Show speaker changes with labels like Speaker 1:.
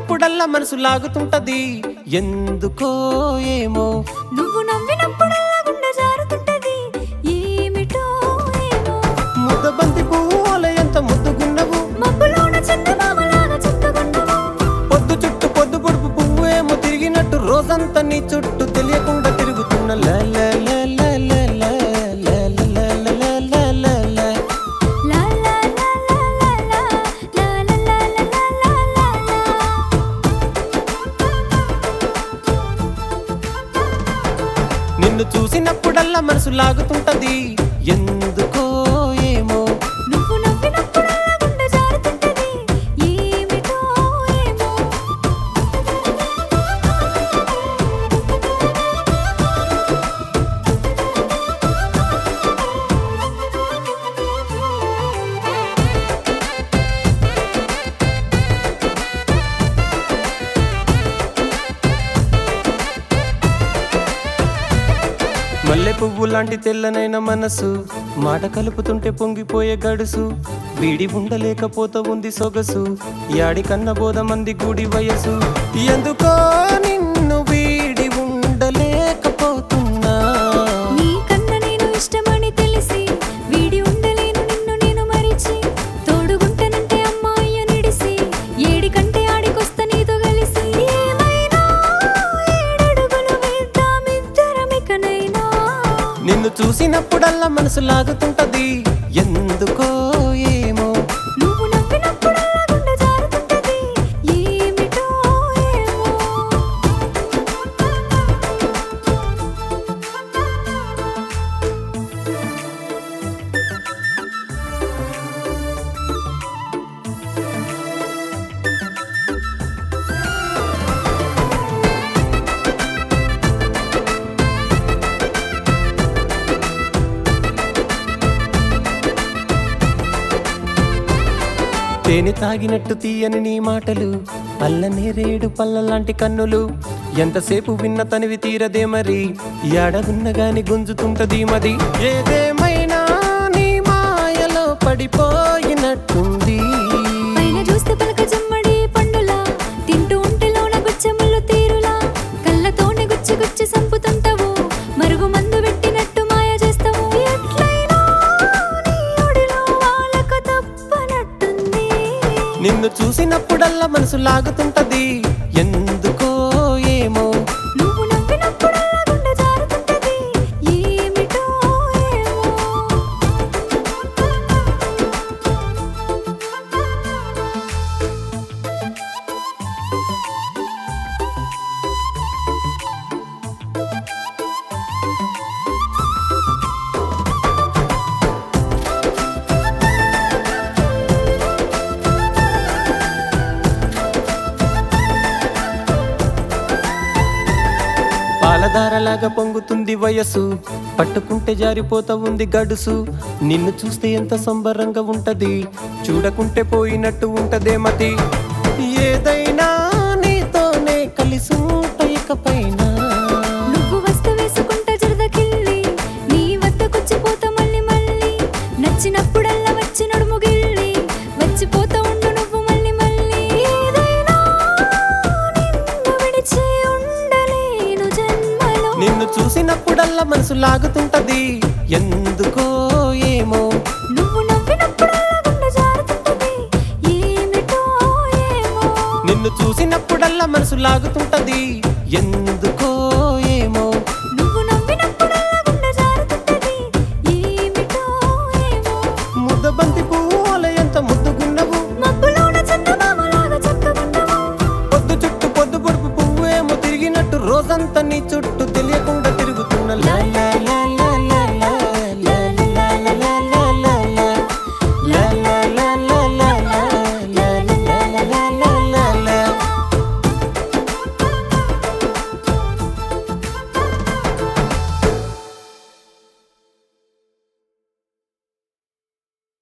Speaker 1: చూసినప్పుడల్లా మనసు లాగుతుంటది ఎందుకో ఏమో
Speaker 2: నువ్వు నవ్వినప్పుడల్లా గుండె జారుతుంటది ఏమిటో ఏమో
Speaker 1: ముద్ద బంతి పువ్వుల ఎంత ముద్దుగున్నవు
Speaker 2: మబ్బులోన చందమామలాగా చుట్టుకున్నావు
Speaker 1: పొద్దు చుట్టూ పొద్దు పొడుపు పువ్వు ఏమో తిరిగినట్టు రోజంతా నీ చుట్టూ తెలియకుండా తిరుగుతున్న లా లా లా లా లా లా లా లా లా లా లా లా లా.
Speaker 2: లా లా లా లా లా లా లా లా లా లా లా లా లా
Speaker 1: నిన్ను చూసినప్పుడల్లా మనసు లాగుతుంటది ఎందుకో ఏమో
Speaker 2: నువ్వు నవ్వినప్పుడల్లా గుండె జారుతుంటది ఏమిటో ఏమో
Speaker 1: మల్లె పువ్వు లాంటి తెల్లనైన మనసు మాట కలుపుతుంటే పొంగిపోయే గడుసు వీడి ఉండలేకపోత ఉంది సొగసు యాడి కన్న బోధ మంది గుడి వయసు ఎందుకో నిన్ను వీడి ఉండలేకపోతున్నా
Speaker 2: నీ కన్న నేను ఇష్టమని తెలిసి వీడి ఉండలేను నిన్ను నేను మరిచి తోడుగుంటనంటే అమ్మాయి నిడిసి ఏడి కంటే ఆడికొస్తా నీతో కలిసి ఏమైనా ఏడడుగులు వేద్దామిద్దరమికనైనా
Speaker 1: నిన్ను చూసినప్పుడల్లా మనసు లాగుతుంటది ఎందుకో ఏమో
Speaker 2: నువ్వు నవ్వినప్పుడల్లా గుండె జారుతుంటది ఏమిటో ఏమో
Speaker 1: తేనె తాగినట్టు తీయని నీ మాటలు పల్లనే రేడు పల్లలాంటి కన్నులు ఎంతసేపు విన్న తనివి తీరదే మరి యాడ ఉన్న గాని గుంజుతుంటది మది ఏదేమైనా నీ మాయలో పడిపోయినట్టుంది
Speaker 2: పైన చూస్తే పలక జమ్మడి పండులా తింటూ ఉంటే లోన గుచ్చముళ్ళు తీరులా కళ్ళతోనే గుచ్చి గుచ్చి సంపుతుంటావు మరుగు మందు పెట్టినట్టు మాయ చేస్తావు ఎట్లయినా నీ ఒడిలో వాళ్ళకు తప్పనట్టుంది
Speaker 1: నిన్ను చూసినప్పుడల్లా మనసు లాగుతుంటది ఎందుకో ఏమో
Speaker 2: నువ్వు నవ్వినప్పుడల్లా గుండె జారుతుంటది ఏమిటో ఏమో
Speaker 1: పాలధారలాగా పొంగుతుంది వయసు పట్టుకుంటే జారిపోతా ఉంది గడుసు నిన్ను చూస్తే ఎంత సంబరంగా ఉంటది చూడకుంటే పోయినట్టు ఉంటదే మతి ఏదైనా నీతోనే కలిసి ఇకపైన
Speaker 2: నువ్వు వస్తు వేసుకుంటా జరదకిల్లి నీ వద్దకొచ్చిపోతా మళ్ళీ మళ్ళీ నచ్చినప్పుడల్లా వచ్చి నడుము గిల్లి వచ్చిపోతా ఉండు నువ్వు మళ్ళీ మళ్ళీ ఏదైనా నిన్ను విడిచి ఉండలేను జన్మలో
Speaker 1: నిన్ను చూసినప్పుడల్లా మనసు లాగుతుంటది ఎందుకో ఏమో
Speaker 2: నువ్వు నవ్వినప్పుడల్లా గుండె జారుతుంటది ఏమిటో ఏమో
Speaker 1: నిన్ను చూసినప్పుడల్లా మనసు లాగుతుంటది ఎందుకో